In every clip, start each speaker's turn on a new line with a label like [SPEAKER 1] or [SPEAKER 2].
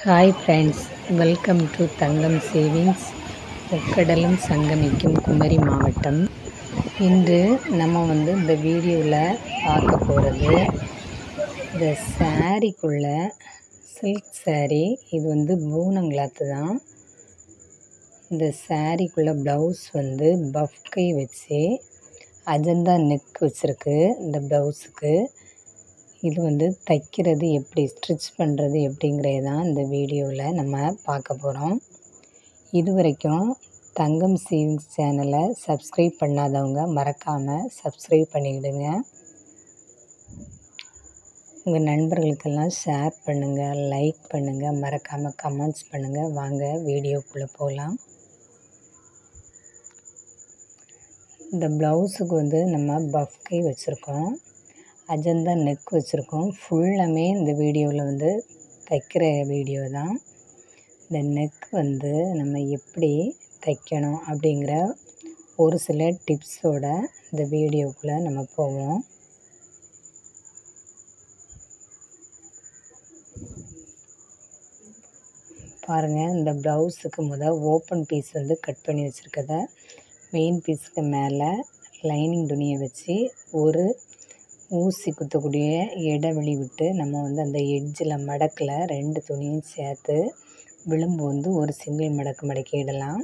[SPEAKER 1] hi friends welcome to Thangam savings முக்கடலும் சங்கமிக்கும் குமரி மாவட்டம் இன்று நம்ம வந்து இந்த வீடியோவில் பார்க்க போகிறது இந்த சாரீக்குள்ள சில்க் saree இது வந்து பூனம் கிளாத்து தான் இந்த சாரீக்குள்ள ப்ளவுஸ் வந்து பஃப் கை வச்சு அஜந்தா நெக் வச்சுருக்கு இந்த ப்ளவுஸுக்கு இது வந்து தைக்கிறது எப்படி ஸ்டிச் பண்ணுறது எப்படிங்கிறது தான் இந்த வீடியோவில் நம்ம பார்க்க போகிறோம் இது வரைக்கும் தங்கம் சேவிங்ஸ் சேனலை சப்ஸ்கிரைப் பண்ணாதவங்க மறக்காமல் சப்ஸ்கிரைப் பண்ணிவிடுங்க உங்கள் நண்பர்களுக்கெல்லாம் ஷேர் பண்ணுங்கள் லைக் பண்ணுங்கள் மறக்காமல் கமெண்ட்ஸ் பண்ணுங்கள் வாங்க வீடியோக்குள்ளே போகலாம் இந்த ப்ளவுஸுக்கு வந்து நம்ம பஃப் கை வச்சுருக்கோம் அஜந்தா நெக் வச்சுருக்கோம் ஃபுல்லாமே இந்த வீடியோவில் வந்து தைக்கிற வீடியோ தான் இந்த நெக் வந்து நம்ம எப்படி தைக்கணும் அப்படிங்கிற ஒரு சில டிப்ஸோட இந்த வீடியோக்குள்ளே நம்ம போவோம் பாருங்கள் இந்த ப்ளவுஸுக்கு முதல் ஓப்பன் பீஸ் வந்து கட் பண்ணி வச்சுருக்கத மெயின் பீஸுக்கு மேலே லைனிங் துணியை வச்சு ஒரு ஊசி குத்தக்கூடிய இடைவெளி விட்டு நம்ம வந்து அந்த எட்ஜில் மடக்கில் ரெண்டு துணியும் சேர்த்து விளிம்பு வந்து ஒரு சிங்கிள் மடக்கு மடக்கிடலாம்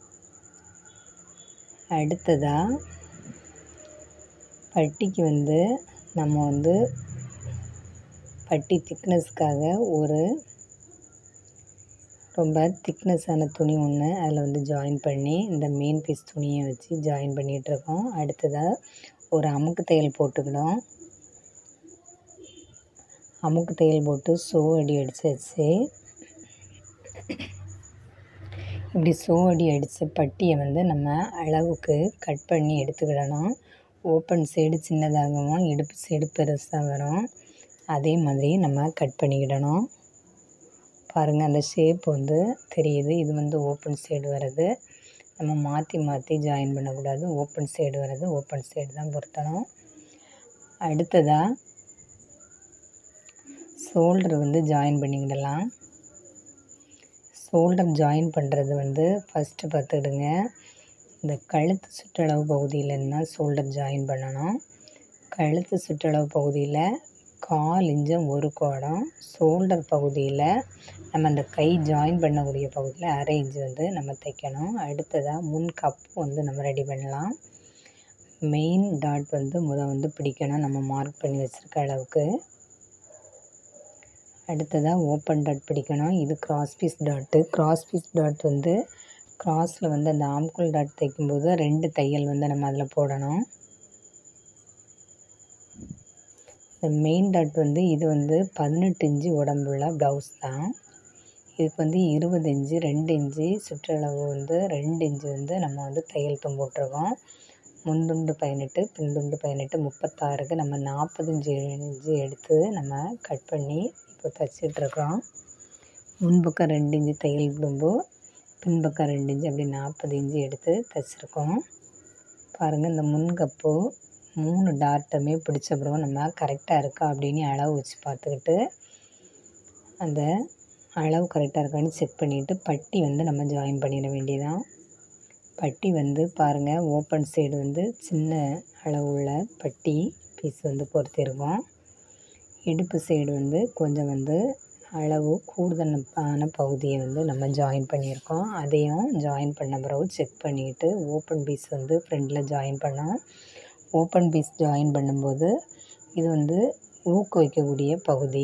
[SPEAKER 1] அடுத்ததாக பட்டிக்கு வந்து நம்ம வந்து பட்டி திக்னஸ்க்காக ஒரு ரொம்ப திக்னஸான துணி ஒன்று அதில் வந்து ஜாயின் பண்ணி இந்த மெயின் பீஸ் துணியை வச்சு ஜாயின் பண்ணிகிட்ருக்கோம் அடுத்ததாக ஒரு அமுக்கு தையல் போட்டுக்கிடும் அமுக்கு தையல் போட்டு சோ அடி அடிச்சாச்சு இப்படி சோ அடி அடித்த பட்டியை வந்து நம்ம அளவுக்கு கட் பண்ணி எடுத்துக்கிடணும் ஓப்பன் சைடு சின்னதாகவும் இடுப்பு சைடு பெருசாக வரும் அதே மாதிரி நம்ம கட் பண்ணிக்கிடணும் பாருங்கள் அந்த ஷேப் வந்து தெரியுது இது வந்து ஓப்பன் சைடு வர்றது நம்ம மாற்றி மாற்றி ஜாயின் பண்ணக்கூடாது ஓப்பன் சைடு வர்றது ஓப்பன் சைடு தான் பொருத்தணும் அடுத்ததாக ஷோல்டர் வந்து ஜாயின் பண்ணிக்கிடலாம் ஷோல்டர் ஜாயின் பண்ணுறது வந்து ஃபஸ்ட்டு பார்த்துக்கிடுங்க இந்த கழுத்து சுற்றளவு பகுதியிலன்னா ஷோல்டர் ஜாயின் பண்ணணும் கழுத்து சுற்றளவு பகுதியில் கால் இன்ச்சம் ஒரு கோடம் ஷோல்டர் பகுதியில் நம்ம அந்த கை ஜாயின் பண்ணக்கூடிய பகுதியில் அரை இன்ச்சு வந்து நம்ம தைக்கணும் அடுத்ததாக முன் கப் வந்து நம்ம ரெடி பண்ணலாம் மெயின் டாட் வந்து முத வந்து பிடிக்கணும் நம்ம மார்க் பண்ணி வச்சுருக்க அளவுக்கு அடுத்ததாக ஓப்பன் டாட் பிடிக்கணும் இது cross piece dot cross piece dot வந்து கிராஸில் வந்து அந்த ஆம்குல் டாட் தைக்கும்போது ரெண்டு தையல் வந்து நம்ம அதில் போடணும் இந்த மெயின் டாட் வந்து இது வந்து பதினெட்டு இன்ச்சு உடம்புள்ள ப்ளவுஸ் தான் இதுக்கு வந்து இருபது இன்ச்சு ரெண்டு இன்ச்சு சுற்றளவு வந்து ரெண்டு இன்ச்சு வந்து நம்ம வந்து தையல் தும் போட்டிருக்கோம் முன்துண்டு பதினெட்டு பின்துண்டு பதினெட்டு முப்பத்தாறுக்கு நம்ம நாற்பது இன்ச்சு இன்ச்சு எடுத்து நம்ம கட் பண்ணி இப்போ தைச்சிட்ருக்கோம் முன்பக்கம் ரெண்டு இன்ச்சு தையல் தும்பு பின்பக்கம் ரெண்டு இன்ச்சு அப்படி நாற்பது இன்ச்சு எடுத்து தைச்சிருக்கோம் பாருங்கள் இந்த முன்கப்பு மூணு டாட்டுமே பிடிச்ச பிறகு நம்ம கரெக்டாக இருக்கா அப்படின்னு அளவு வச்சு பார்த்துக்கிட்டு அந்த அளவு கரெக்டாக இருக்கான்னு செக் பண்ணிவிட்டு பட்டி வந்து நம்ம ஜாயின் பண்ணிட வேண்டியதான் பட்டி வந்து பாருங்கள் ஓப்பன் சைடு வந்து சின்ன அளவுள்ள பட்டி பீஸ் வந்து பொறுத்திருக்கோம் இடுப்பு சைடு வந்து கொஞ்சம் வந்து அளவு கூடுதலான பகுதியை வந்து நம்ம ஜாயின் பண்ணியிருக்கோம் அதையும் ஜாயின் பண்ண பிறகு செக் பண்ணிவிட்டு ஓப்பன் பீஸ் வந்து ஃப்ரண்டில் ஜாயின் பண்ணோம் ஓப்பன் பீஸ் ஜாயின் பண்ணும்போது இது வந்து ஊக்கு வைக்கக்கூடிய பகுதி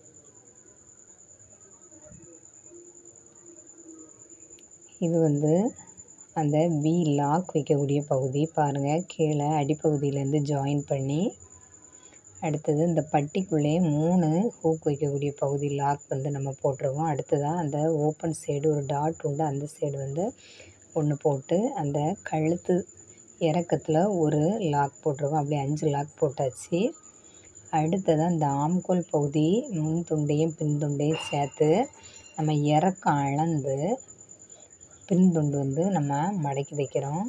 [SPEAKER 1] இது வந்து அந்த வி லாக் வைக்கக்கூடிய பகுதி பாருங்கள் கீழே அடிப்பகுதியிலேருந்து ஜாயின் பண்ணி அடுத்தது இந்த பட்டிக்குள்ளே மூணு ஹூக் வைக்கக்கூடிய பகுதி லாக் வந்து நம்ம போட்டிருக்கோம் அடுத்ததாக அந்த ஓப்பன் சைடு ஒரு டாட் உண்டு அந்த சைடு வந்து ஒன்று போட்டு அந்த கழுத்து இறக்கத்தில் ஒரு லாக் போட்டிருக்கோம் அப்படியே அஞ்சு லாக் போட்டாச்சு அடுத்ததாக இந்த ஆம்கோல் பகுதி முன் துண்டையும் பின் துண்டையும் சேர்த்து நம்ம இறக்கம் அளந்து பின் துண்டு வந்து நம்ம மடக்கி வைக்கிறோம்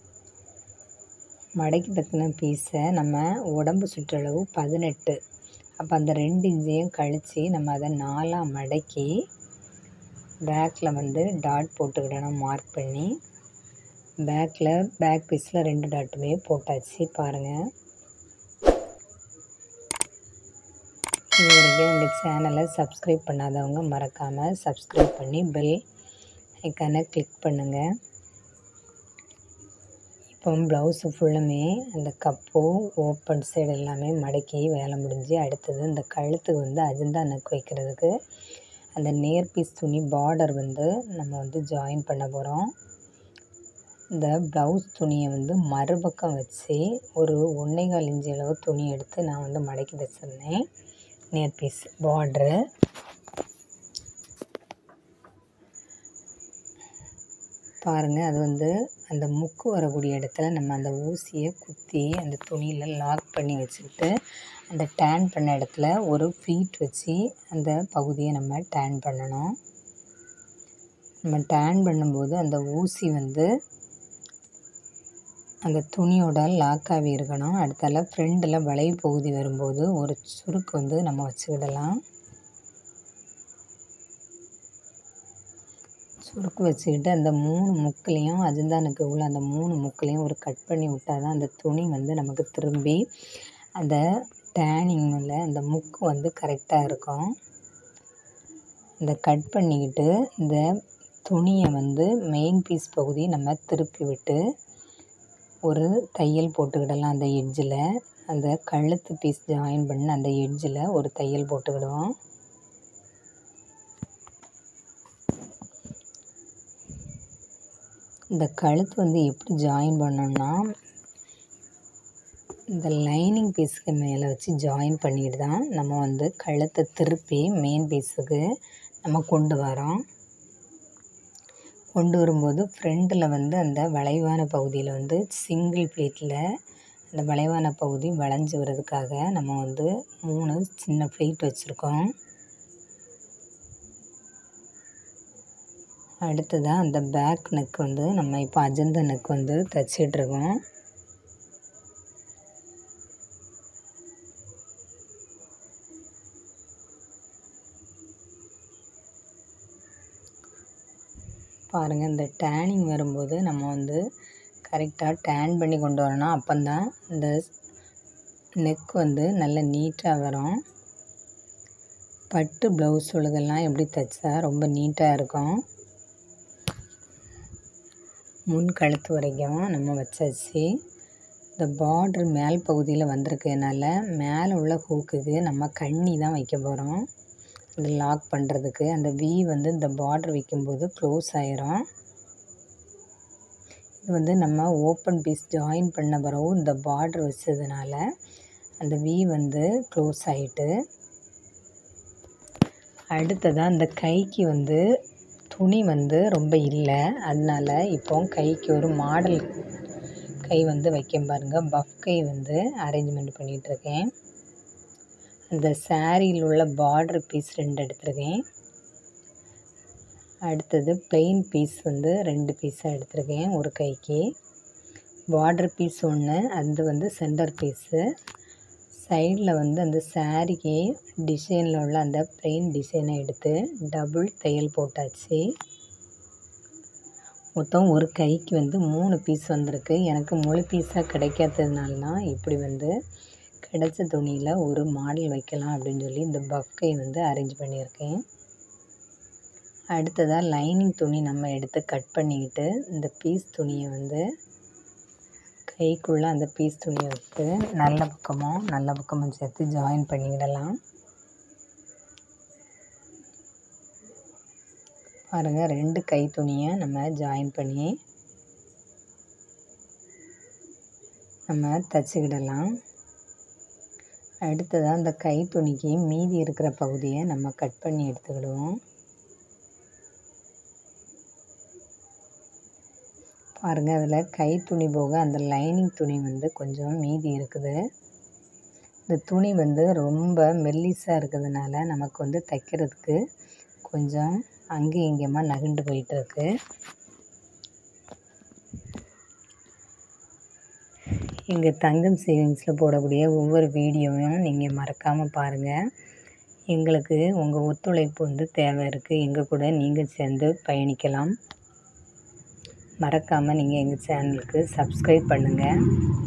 [SPEAKER 1] மடக்கி தக்கின பீஸை நம்ம உடம்பு சுற்றளவு பதினெட்டு அப்போ அந்த ரெண்டு இன்ச்சையும் கழித்து நம்ம அதை நாலாக மடக்கி பேக்கில் வந்து டாட் போட்டுக்கிடணும் மார்க் பண்ணி பேக்கில் பேக் பீஸில் ரெண்டு டாட்டுமே போட்டாச்சு பாருங்கள் இது வரைக்கும் எங்கள் சேனலை சப்ஸ்கிரைப் பண்ணாதவங்க மறக்காமல் சப்ஸ்கிரைப் பண்ணி பெல் ஐக்கானை கிளிக் பண்ணுங்கள் இப்போ ப்ளவுஸு ஃபுல்லுமே அந்த கப்பு ஓப்பன் சைடு எல்லாமே மடக்கி வேலை முடிஞ்சு அடுத்தது இந்த கழுத்துக்கு வந்து அஜந்தா நெக் வைக்கிறதுக்கு அந்த நேர் பீஸ் துணி பார்டர் வந்து நம்ம வந்து ஜாயின் பண்ண போகிறோம் இந்த ப்ளவுஸ் துணியை வந்து மறுபக்கம் வச்சு ஒரு ஒன்றேகால் இன்ச்சு அளவு துணி எடுத்து நான் வந்து மடக்கி வச்சுருந்தேன் நேர் பீஸ் பார்ட்ரு பாருங்கள் அது வந்து அந்த முக்கு வரக்கூடிய இடத்துல நம்ம அந்த ஊசியை குத்தி அந்த துணியில் லாக் பண்ணி வச்சுக்கிட்டு அந்த டேன் பண்ண இடத்துல ஒரு ஃபீட் வச்சு அந்த பகுதியை நம்ம டேன் பண்ணணும் நம்ம டேன் பண்ணும்போது அந்த ஊசி வந்து அந்த துணியோட லாக்காகவே இருக்கணும் அடுத்தால ஃப்ரெண்டில் வளைவு பகுதி வரும்போது ஒரு சுருக்கு வந்து நம்ம வச்சுக்கிடலாம் சுருக்கு வச்சுக்கிட்டு அந்த மூணு முக்குலேயும் அஜந்தானுக்கு உள்ள அந்த மூணு முக்குலேயும் ஒரு கட் பண்ணி விட்டால் தான் அந்த துணி வந்து நமக்கு திரும்பி அந்த டேனிங்கில் அந்த முக்கு வந்து கரெக்டாக இருக்கும் இந்த கட் பண்ணிக்கிட்டு இந்த துணியை வந்து மெயின் பீஸ் பகுதி நம்ம திருப்பி விட்டு ஒரு தையல் போட்டுக்கிடலாம் அந்த எட்ஜில் அந்த கழுத்து பீஸ் ஜாயின் பண்ண அந்த எட்ஜில் ஒரு தையல் போட்டுக்கிடுவோம் இந்த கழுத்து வந்து எப்படி ஜாயின் பண்ணோம்னா இந்த லைனிங் பீஸுக்கு மேலே வச்சு ஜாயின் பண்ணிட்டு தான் நம்ம வந்து கழுத்தை திருப்பி மெயின் பீஸுக்கு நம்ம கொண்டு வரோம் கொண்டு வரும்போது ஃப்ரண்ட்டில் வந்து அந்த வளைவான பகுதியில் வந்து சிங்கிள் ப்ளீட்டில் அந்த வளைவான பகுதி வளைஞ்சு வர்றதுக்காக நம்ம வந்து மூணு சின்ன ப்ளீட் வச்சுருக்கோம் அடுத்ததாக அந்த பேக் நெக் வந்து நம்ம இப்போ அஜந்த நெக் வந்து தைச்சிட்ருக்கோம் பாருங்கள் இந்த டேனிங் வரும்போது நம்ம வந்து கரெக்டாக டேன் பண்ணி கொண்டு வரணும் அப்போந்தான் இந்த நெக் வந்து நல்ல நீட்டாக வரும் பட்டு ப்ளவுஸுகளுக்கெல்லாம் எப்படி தைச்சா ரொம்ப நீட்டாக இருக்கும் முன் கழுத்து வரைக்கும் நம்ம வச்சாச்சு இந்த பார்ட்ரு மேல் பகுதியில் வந்திருக்கனால மேலே உள்ள ஹூக்குக்கு நம்ம கண்ணி தான் வைக்க போகிறோம் அந்த லாக் பண்ணுறதுக்கு அந்த வி வந்து இந்த பார்ட்ரு வைக்கும்போது க்ளோஸ் ஆயிரும் இது வந்து நம்ம ஓப்பன் பீஸ் ஜாயின் பண்ண பிறகு இந்த பார்ட்ரு வச்சதுனால அந்த வி வந்து க்ளோஸ் ஆகிட்டு அடுத்ததாக அந்த கைக்கு வந்து துணி வந்து ரொம்ப இல்லை அதனால இப்போ கைக்கு ஒரு மாடல் கை வந்து வைக்க பாருங்கள் பஃப் கை வந்து அரேஞ்ச்மெண்ட் பண்ணிகிட்ருக்கேன் அந்த சாரியில் உள்ள பார்டர் பீஸ் ரெண்டு எடுத்திருக்கேன் அடுத்தது பிளெயின் பீஸ் வந்து ரெண்டு பீஸாக எடுத்திருக்கேன் ஒரு கைக்கு பார்டர் பீஸ் ஒன்று அது வந்து சென்டர் பீஸு சைடில் வந்து அந்த சாரிக்கு டிசைனில் உள்ள அந்த பிளெயின் டிசைனை எடுத்து டபுள் தையல் போட்டாச்சு மொத்தம் ஒரு கைக்கு வந்து மூணு பீஸ் வந்திருக்கு எனக்கு முழு பீஸாக கிடைக்காததுனால தான் இப்படி வந்து கிடைச்ச துணியில் ஒரு மாடல் வைக்கலாம் அப்படின்னு சொல்லி இந்த பஃப் கை வந்து அரேஞ்ச் பண்ணியிருக்கேன் அடுத்ததாக லைனிங் துணி நம்ம எடுத்து கட் பண்ணிக்கிட்டு இந்த பீஸ் துணியை வந்து கைக்குள்ளே அந்த பீஸ் துணியை வச்சு நல்ல பக்கமும் நல்ல பக்கமும் சேர்த்து ஜாயின் பண்ணிக்கிடலாம் பாருங்கள் ரெண்டு கை துணியை நம்ம ஜாயின் பண்ணி நம்ம தச்சுக்கிடலாம் அடுத்ததாக அந்த கை துணிக்கு மீதி இருக்கிற பகுதியை நம்ம கட் பண்ணி எடுத்துக்கிடுவோம் பாருங்கள் அதில் கை துணி போக அந்த லைனிங் துணி வந்து கொஞ்சம் மீதி இருக்குது இந்த துணி வந்து ரொம்ப மெல்லிஸாக இருக்கிறதுனால நமக்கு வந்து தைக்கிறதுக்கு கொஞ்சம் அங்கேயும் இங்கேயுமா நகண்டு போயிட்டுருக்கு எங்கள் தங்கம் சேவிங்ஸில் போடக்கூடிய ஒவ்வொரு வீடியோவையும் நீங்கள் மறக்காமல் பாருங்கள் எங்களுக்கு உங்கள் ஒத்துழைப்பு வந்து தேவை இருக்குது எங்கள் கூட நீங்கள் சேர்ந்து பயணிக்கலாம் மறக்காமல் நீங்கள் எங்கள் சேனலுக்கு சப்ஸ்கிரைப் பண்ணுங்கள்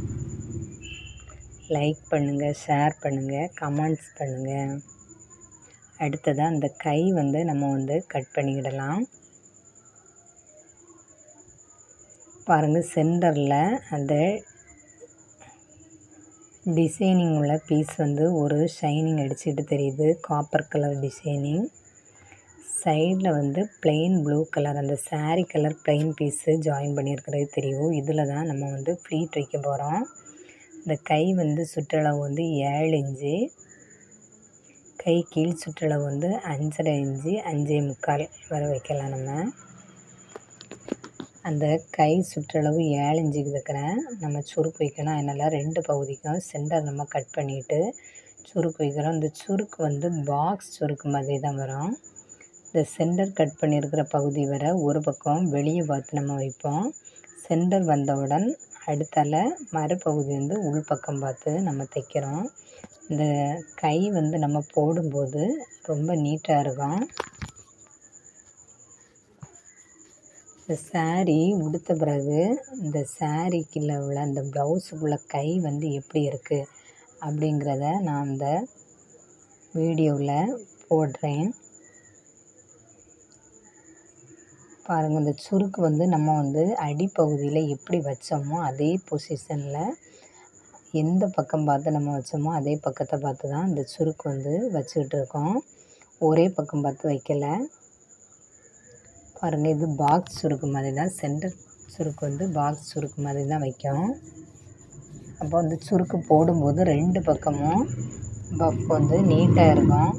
[SPEAKER 1] லைக் பண்ணுங்கள் ஷேர் பண்ணுங்கள் கமெண்ட்ஸ் பண்ணுங்கள் அடுத்ததாக அந்த கை வந்து நம்ம வந்து கட் பண்ணிக்கிடலாம் பாருங்கள் சென்டரில் அந்த டிசைனிங் உள்ள பீஸ் வந்து ஒரு ஷைனிங் அடிச்சுட்டு தெரியுது காப்பர் கலர் டிசைனிங் சைடில் வந்து பிளெயின் ப்ளூ கலர் அந்த sari colour plain piece join பண்ணியிருக்கிறது தெரியும் இதில் தான் நம்ம வந்து ஃப்ளீட் வைக்க போகிறோம் இந்த கை வந்து சுற்றளவு வந்து ஏழு இன்ச்சு கை கீழ் சுற்றளவு வந்து அஞ்சரை இன்ச்சு அஞ்சே முக்கால் வரை வைக்கலாம் நம்ம அந்த கை சுற்றளவு ஏழு இன்ச்சுக்கு இருக்கிறேன் நம்ம சுருக்கு வைக்கணும் அதனால் ரெண்டு பகுதிக்கும் சென்டர் நம்ம கட் பண்ணிவிட்டு சுருக்கு வைக்கிறோம் இந்த சுருக்கு வந்து பாக்ஸ் சுருக்கு மாதிரி தான் வரும் இந்த சென்டர் கட் பண்ணியிருக்கிற பகுதி வரை ஒரு பக்கம் வெளியே பார்த்து நம்ம வைப்போம் சென்டர் வந்தவுடன் அடுத்தால மறுபகுதி வந்து உள் பக்கம் பார்த்து நம்ம தைக்கிறோம் இந்த கை வந்து நம்ம போடும்போது ரொம்ப நீட்டாக இருக்கும் இந்த சாரீ உடுத்த பிறகு இந்த சாரீக்குள்ள உள்ள அந்த ப்ளவுஸுக்குள்ள கை வந்து எப்படி இருக்குது அப்படிங்கிறத நான் அந்த வீடியோவில் போடுறேன் பாருங்கள் இந்த சுருக்கு வந்து நம்ம வந்து அடிப்பகுதியில் எப்படி வச்சோமோ அதே பொசிஷனில் எந்த பக்கம் பார்த்து நம்ம வச்சோமோ அதே பக்கத்தை பார்த்து தான் இந்த சுருக்கு வந்து வச்சுக்கிட்டு இருக்கோம் ஒரே பக்கம் பார்த்து வைக்கலை பாருங்கள் இது பாக்ஸ் சுருக்கு மாதிரி தான் சென்டர் சுருக்கு வந்து பாக்ஸ் சுருக்கு மாதிரி தான் வைக்கும் அப்போ வந்து சுருக்கு போடும்போது ரெண்டு பக்கமும் பஃப் வந்து நீட்டாக இருக்கும்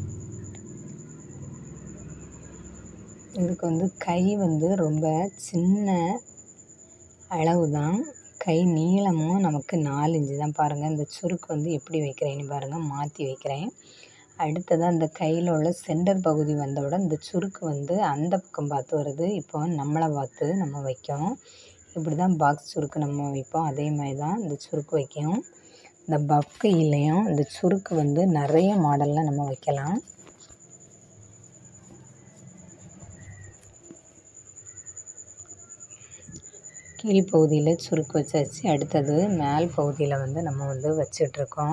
[SPEAKER 1] இதுக்கு வந்து கை வந்து ரொம்ப சின்ன அளவு தான் கை நீளமும் நமக்கு நாலு இன்ச்சு தான் பாருங்கள் இந்த சுருக்கு வந்து எப்படி வைக்கிறேன்னு பாருங்கள் மாற்றி வைக்கிறேன் அடுத்ததாக இந்த கையில் உள்ள சென்டர் பகுதி வந்தவுடன் இந்த சுருக்கு வந்து அந்த பக்கம் பார்த்து வருது இப்போ நம்மளை பார்த்து நம்ம வைக்கோம் இப்படி தான் பாக்ஸ் சுருக்கு நம்ம வைப்போம் அதே மாதிரி தான் இந்த சுருக்கு வைக்கும் இந்த பஃப் கையிலையும் இந்த சுருக்கு வந்து நிறைய மாடலில் நம்ம வைக்கலாம் கீழ்ப்பகுதியில் சுருக்கு வச்சாச்சு அடுத்தது மேல் பகுதியில் வந்து நம்ம வந்து வச்சிட்ருக்கோம்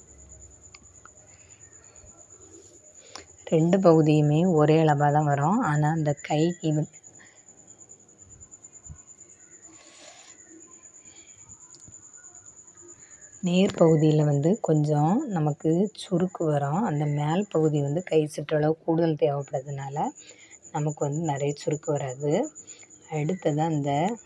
[SPEAKER 1] ரெண்டு பகுதியுமே ஒரே அளவாக தான் வரும் ஆனால் அந்த கைக்கு நேர் பகுதியில் வந்து கொஞ்சம் நமக்கு சுருக்கு வரும் அந்த மேல் பகுதி வந்து கை சுற்றளவு கூடுதல் தேவைப்படுறதுனால நமக்கு வந்து நிறைய சுருக்கு வராது அடுத்ததாக அந்த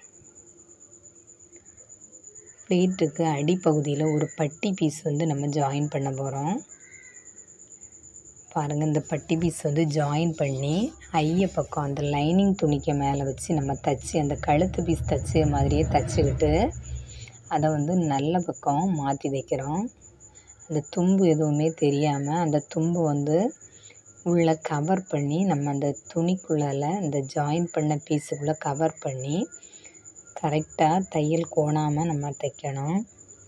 [SPEAKER 1] ப்ளீட்டுக்கு அடிப்பகுதியில் ஒரு பட்டி பீஸ் வந்து நம்ம ஜாயின் பண்ண போகிறோம் பாருங்கள் இந்த பட்டி பீஸ் வந்து ஜாயின் பண்ணி ஐய பக்கம் அந்த லைனிங் துணிக்கு மேலே வச்சு நம்ம தைச்சி அந்த கழுத்து பீஸ் தைச்ச மாதிரியே தைச்சிக்கிட்டு அதை வந்து நல்ல பக்கம் மாற்றி வைக்கிறோம் அந்த தும்பு எதுவுமே தெரியாமல் அந்த தும்பு வந்து உள்ளே கவர் பண்ணி நம்ம அந்த துணிக்குள்ளால் இந்த ஜாயின் பண்ண பீஸுக்குள்ளே கவர் பண்ணி கரெக்டாக தையல் கோணாமல் நம்ம தைக்கணும்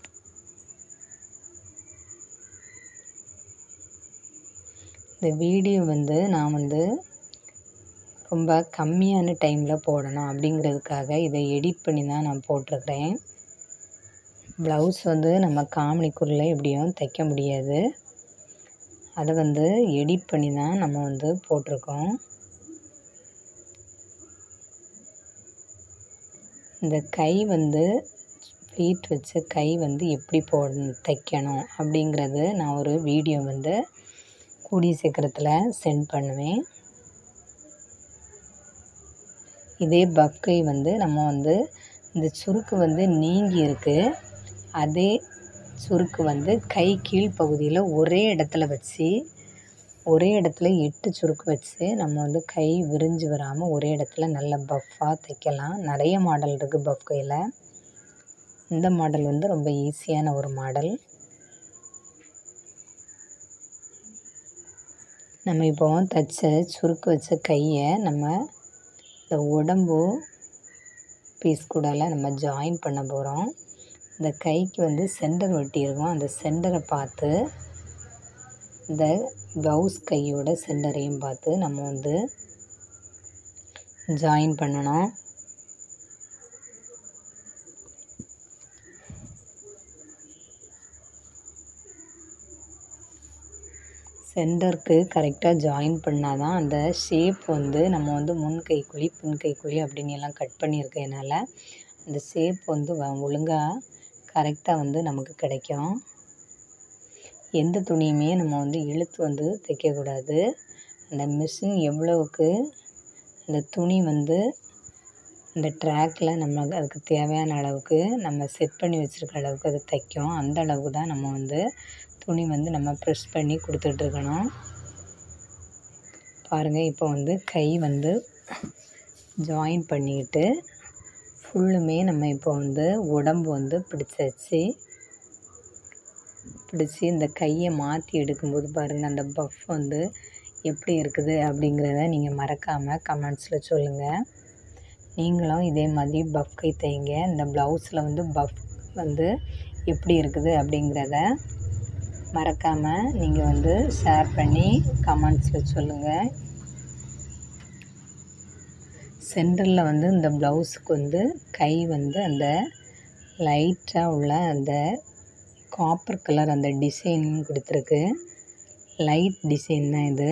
[SPEAKER 1] இந்த வீடியோ வந்து நான் வந்து ரொம்ப கம்மியான டைமில் போடணும் அப்படிங்கிறதுக்காக இதை எடிட் பண்ணி தான் நான் போட்டிருக்கிறேன் ப்ளவுஸ் வந்து நம்ம காமனிக்குள்ளே எப்படியும் தைக்க முடியாது அதை வந்து எடிட் பண்ணி தான் நம்ம வந்து போட்டிருக்கோம் இந்த கை வந்து ப்ளீட் வச்ச கை வந்து எப்படி போடணும் தைக்கணும் அப்படிங்கிறது நான் ஒரு வீடியோ வந்து கூடிய சீக்கிரத்தில் சென்ட் பண்ணுவேன் இதே பஃப் கை வந்து நம்ம வந்து இந்த சுருக்கு வந்து நீங்கி இருக்குது அதே சுருக்கு வந்து கை கீழ்ப்பகுதியில் ஒரே இடத்துல வச்சு ஒரே இடத்துல எட்டு சுருக்கு வச்சு நம்ம வந்து கை விரிஞ்சு வராமல் ஒரே இடத்துல நல்ல பஃப்பாக தைக்கலாம் நிறைய மாடல் இருக்குது பஃப் கையில் இந்த மாடல் வந்து ரொம்ப ஈஸியான ஒரு மாடல் நம்ம இப்போ தைச்ச சுருக்கு வச்ச கையை நம்ம இந்த உடம்பு பீஸ் கூடால நம்ம ஜாயின் பண்ண போகிறோம் இந்த கைக்கு வந்து சென்டர் வெட்டி இருக்கும் அந்த சென்டரை பார்த்து இந்த ப்ளவுஸ் கையோட சென்டரையும் பார்த்து நம்ம வந்து ஜாயின் பண்ணணும் சென்டருக்கு கரெக்டாக ஜாயின் பண்ணால் தான் அந்த ஷேப் வந்து நம்ம வந்து முன் கைக்குழி பின் கைக்குழி அப்படின்னு எல்லாம் கட் பண்ணியிருக்கனால அந்த ஷேப் வந்து ஒழுங்காக கரெக்டாக வந்து நமக்கு கிடைக்கும் எந்த துணியுமே நம்ம வந்து இழுத்து வந்து தைக்கக்கூடாது அந்த மிஷின் எவ்வளவுக்கு அந்த துணி வந்து அந்த ட்ராக்கில் நம்ம அதுக்கு தேவையான அளவுக்கு நம்ம செட் பண்ணி வச்சுருக்க அளவுக்கு அது தைக்கும் அந்த அளவுக்கு தான் நம்ம வந்து துணி வந்து நம்ம ப்ரெஸ் பண்ணி கொடுத்துட்ருக்கணும் பாருங்கள் இப்போ வந்து கை வந்து ஜாயின் பண்ணிக்கிட்டு ஃபுல்லுமே நம்ம இப்போ வந்து உடம்பு வந்து பிடிச்சாச்சு பிடிச்சி இந்த கையை மாற்றி எடுக்கும்போது பாருங்கள் அந்த பஃப் வந்து எப்படி இருக்குது அப்படிங்கிறத நீங்கள் மறக்காமல் கமெண்ட்ஸில் சொல்லுங்கள் நீங்களும் இதே மாதிரி பஃப் கை தைங்க இந்த ப்ளவுஸில் வந்து பஃப் வந்து எப்படி இருக்குது அப்படிங்கிறத மறக்காமல் நீங்கள் வந்து ஷேர் பண்ணி கமெண்ட்ஸில் சொல்லுங்கள் சென்டரில் வந்து இந்த ப்ளவுஸுக்கு வந்து கை வந்து அந்த லைட்டாக உள்ள அந்த காப்பர் கலர் அந்த டிசைன் கொடுத்துருக்கு லைட் டிசைன் தான் இது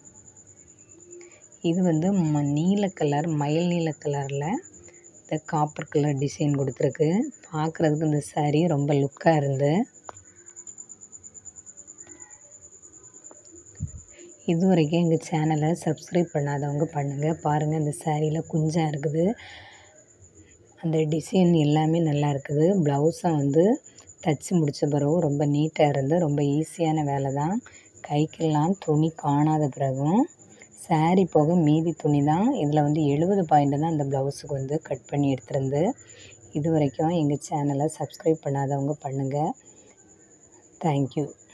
[SPEAKER 1] இது வந்து ம நீல கலர் மயில் நீல கலரில் இந்த காப்பர் கலர் டிசைன் கொடுத்துருக்கு பார்க்குறதுக்கு இந்த சாரீ ரொம்ப லுக்காக இருந்து இது வரைக்கும் எங்கள் சேனலை சப்ஸ்கிரைப் பண்ணாதவங்க பண்ணுங்கள் பாருங்கள் இந்த சாரியில் குஞ்சாக இருக்குது அந்த டிசைன் எல்லாமே நல்லா இருக்குது ப்ளவுஸும் வந்து தைச்சி முடித்த பிறகு ரொம்ப நீட்டாக இருந்து ரொம்ப ஈஸியான வேலை தான் கைக்கெல்லாம் துணி காணாத பிறகும் சாரீ போக மீதி துணி தான் இதில் வந்து எழுபது பாயிண்ட் தான் இந்த ப்ளவுஸுக்கு வந்து கட் பண்ணி எடுத்துருந்து இது வரைக்கும் எங்கள் சேனலை சப்ஸ்கிரைப் பண்ணாதவங்க பண்ணுங்கள் தேங்க்யூ